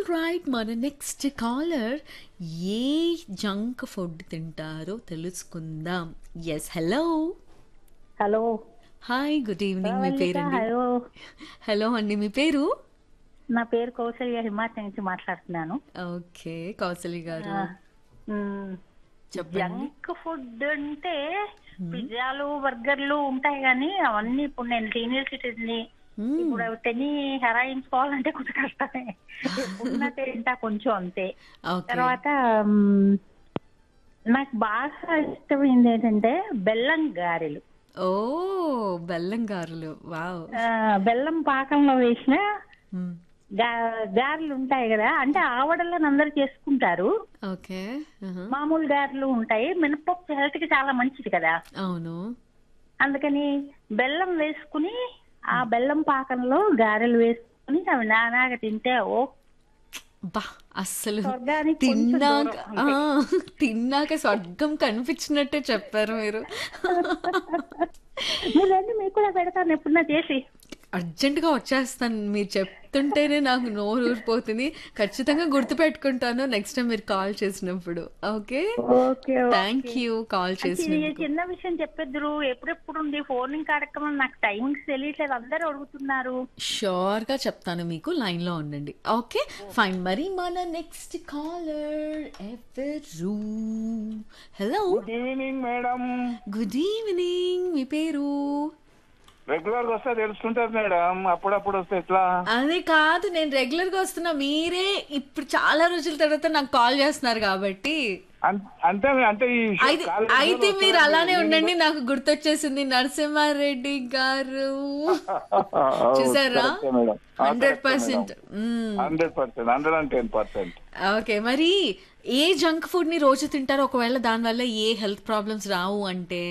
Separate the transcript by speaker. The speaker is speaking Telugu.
Speaker 1: ఆల్ రైట్ మన నెక్స్ట్ కాలర్ ఏ జంక్ ఫుడ్ తింటారో తెలుసుకుందాం yes hello
Speaker 2: hello
Speaker 1: hi good evening మీ పేరండి
Speaker 2: హలో
Speaker 1: హలో అండి మీ పేరు
Speaker 2: నా పేరు కౌసల్య హిమాచల్ నుంచి మాట్లాడుతున్నాను
Speaker 1: ఓకే కౌసలి గారు
Speaker 2: మ్మ్.
Speaker 1: చెప్పండి
Speaker 2: జంక్ ఫుడ్ అంటే పిజ్జాలు బర్గర్లు ఉంటాయి కానీ అవన్నీ ఇప్పుడు నేను సీనియర్ సిటిజన్ ని
Speaker 1: మ్మ్.
Speaker 2: ఇప్పుడు అవి తిని హెరాయించుకోవాలంటే కొంచెం కష్టమే ఎప్పుడున్నా తింటా కొంచెం అంతే
Speaker 1: ఓకే
Speaker 2: తర్వాత మ్మ్, నాకు బాగా ఇష్టమైంది ఏంటంటే బెల్లం గారెలు
Speaker 1: ఓ బెల్లం గారులు వావ్
Speaker 2: ఆ, బెల్లం పాకంలో వేసిన
Speaker 1: మ్మ్.
Speaker 2: గా- గారెలు ఉంటాయి కదా అంటే ఆవడలను అందరు చేసుకుంటారు
Speaker 1: ఓకే ఆహా.
Speaker 2: మామూలు గారెలు ఉంటాయి మినపప్పు హెల్త్ కి చాలా మంచిది కదా
Speaker 1: అవును
Speaker 2: అందుకని బెల్లం వేసుకుని ఆ బెల్లం పాకంలో గారెలు వేసుకుని అవి నానాగా తింటే ఓ
Speaker 1: బా అస్సలు
Speaker 2: స్వర్గానికి కొంచెం
Speaker 1: తిన్నాక
Speaker 2: దూరం
Speaker 1: ఆ, తిన్నాక స్వర్గం కనిపించినట్టే చెప్పారు మీరు
Speaker 2: మీరు రండి మీకు కూడా పెడతాను ఎప్పుడన్నా చేసి
Speaker 1: అర్జెంటుగా వచ్చేస్తాను మీరు చెప్తుంటేనే నాకు నోరు ఊరిపోతుంది ఖచ్చితంగా గుర్తుపెట్టుకుంటాను నెక్స్ట్ టైం మీరు కాల్ చేసినప్పుడు okay
Speaker 2: okay
Speaker 1: thank you call
Speaker 2: ఇది
Speaker 1: చేసినందుకు
Speaker 2: చిన్న విషయం చెప్పేద్దరు ఎప్పుడెప్పుడు ఉంది ఫోనింగ్ కార్యక్రమం నాకు టైమింగ్స్ తెలియట్లేదు అందరూ అడుగుతున్నారు
Speaker 1: షూర్ గా చెప్తాను మీకు లైన్ లో ఉండండి ఓకే ఫైన్ మరి మన నెక్స్ట్ కాలర్ ఎవరు hello
Speaker 3: good evening madam
Speaker 1: good evening మీ పేరు
Speaker 3: రెగ్యులర్ గా వస్తే తెలుస్తుంటది మేడం అప్పుడప్పుడు వస్తే ఎట్లా
Speaker 1: అదే కాదు నేను రెగ్యులర్ గా వస్తున్నా మీరే ఇప్పుడు చాలా రోజుల తర్వాత నాకు కాల్ చేస్తున్నారు కాబట్టి
Speaker 3: అం- అంతే అంటే ఈ షో
Speaker 1: అయితే
Speaker 3: కాలేజ్
Speaker 1: అయితే
Speaker 3: లో
Speaker 1: మీరు
Speaker 3: వస్తే
Speaker 1: అలానే
Speaker 3: నేను-
Speaker 1: ఉండండి నాకు గుర్తొచ్చేసింది నరసింహారెడ్డి గారు
Speaker 3: ఓ,
Speaker 1: చూసారా
Speaker 3: కరెక్టే madam
Speaker 1: hundred percent
Speaker 3: hundred percent hundred and ten percent
Speaker 1: okay మరి ఏ జంక్ ఫుడ్ ని రోజు తింటారో ఒకవేళ దానివల్ల ఏ హెల్త్ ప్రాబ్లమ్స్ రావు అంటే